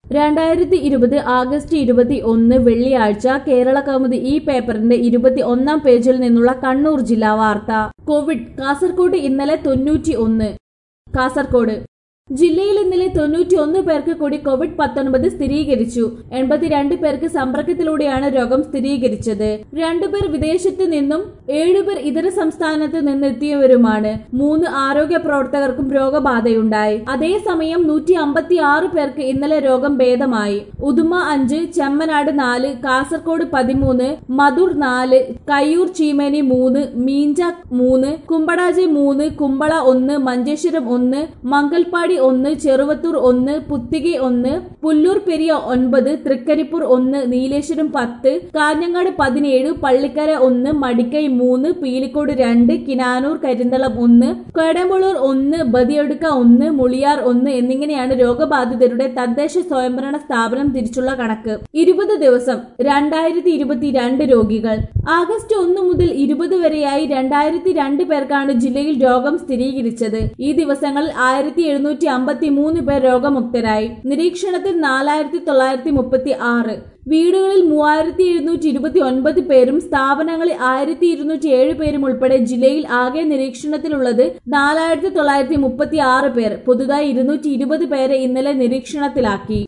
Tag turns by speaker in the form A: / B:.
A: രണ്ടായിരത്തി ഇരുപത് ആഗസ്റ്റ് ഇരുപത്തി ഒന്ന് വെള്ളിയാഴ്ച കേരള കൗമുദി ഈ പേപ്പറിന്റെ ഇരുപത്തി ഒന്നാം പേജിൽ നിന്നുള്ള കണ്ണൂർ ജില്ലാ വാർത്ത കോവിഡ് കാസർകോട് ഇന്നലെ തൊണ്ണൂറ്റി ഒന്ന് കാസർകോട് ജില്ലയിൽ ഇന്നലെ തൊണ്ണൂറ്റി ഒന്ന് പേർക്ക് കൂടി കോവിഡ് പത്തൊൻപത് സ്ഥിരീകരിച്ചു എൺപത്തിരണ്ട് പേർക്ക് സമ്പർക്കത്തിലൂടെയാണ് രോഗം സ്ഥിരീകരിച്ചത് രണ്ടുപേർ വിദേശത്ത് നിന്നും ഏഴുപേർ ഇതര സംസ്ഥാനത്ത് നിന്നെത്തിയവരുമാണ് മൂന്ന് ആരോഗ്യ പ്രവർത്തകർക്കും രോഗബാധയുണ്ടായി അതേസമയം നൂറ്റി അമ്പത്തി ആറ് പേർക്ക് ഇന്നലെ രോഗം ഭേദമായി ഉദുമ അഞ്ച് ചെമ്മനാട് നാല് കാസർകോട് പതിമൂന്ന് മധുർ നാല് കയ്യൂർ ചീമേനി മൂന്ന് മീഞ്ച മൂന്ന് കുമ്പടാജി മൂന്ന് കുമ്പള ഒന്ന് മഞ്ചേശ്വരം ഒന്ന് മംഗൽപാടി ഒന്ന് ചെറുവത്തൂർ ഒന്ന് പുത്തികി ഒന്ന് പുല്ലൂർ പെരിയ ഒൻപത് തൃക്കരിപ്പൂർ ഒന്ന് നീലേശ്വരം പത്ത് കാഞ്ഞങ്ങാട് പതിനേഴ് പള്ളിക്കര ഒന്ന് മടിക്കൈ മൂന്ന് പീലിക്കോട് രണ്ട് കിനാനൂർ കരിന്തളം ഒന്ന് കേടമ്പളൂർ ഒന്ന് ബദിയൊടുക്ക ഒന്ന് മുളിയാർ ഒന്ന് എന്നിങ്ങനെയാണ് രോഗബാധിതരുടെ തദ്ദേശ സ്വയംഭരണ സ്ഥാപനം തിരിച്ചുള്ള കണക്ക് ഇരുപത് ദിവസം രണ്ടായിരത്തി ഇരുപത്തിരണ്ട് രോഗികൾ ആഗസ്റ്റ് ഒന്ന് മുതൽ ഇരുപത് വരെയായി രണ്ടായിരത്തി രണ്ട് പേർക്കാണ് ജില്ലയിൽ രോഗം സ്ഥിരീകരിച്ചത് ഈ ദിവസങ്ങളിൽ ആയിരത്തി എഴുന്നൂറ്റി അമ്പത്തി മൂന്ന് പേർ രോഗമുക്തരായി നിരീക്ഷണത്തിൽ നാലായിരത്തി തൊള്ളായിരത്തി മുപ്പത്തി ആറ് വീടുകളിൽ മൂവായിരത്തി എഴുന്നൂറ്റി ഇരുപത്തി ഒൻപത് പേരും സ്ഥാപനങ്ങളിൽ ആയിരത്തി ഇരുന്നൂറ്റി ഏഴ് പേരും ഉൾപ്പെടെ ജില്ലയിൽ ആകെ നിരീക്ഷണത്തിലുള്ളത് നാലായിരത്തി തൊള്ളായിരത്തി മുപ്പത്തി ആറ് പേർ പുതുതായി ഇരുന്നൂറ്റി ഇരുപത് പേരെ ഇന്നലെ നിരീക്ഷണത്തിലാക്കി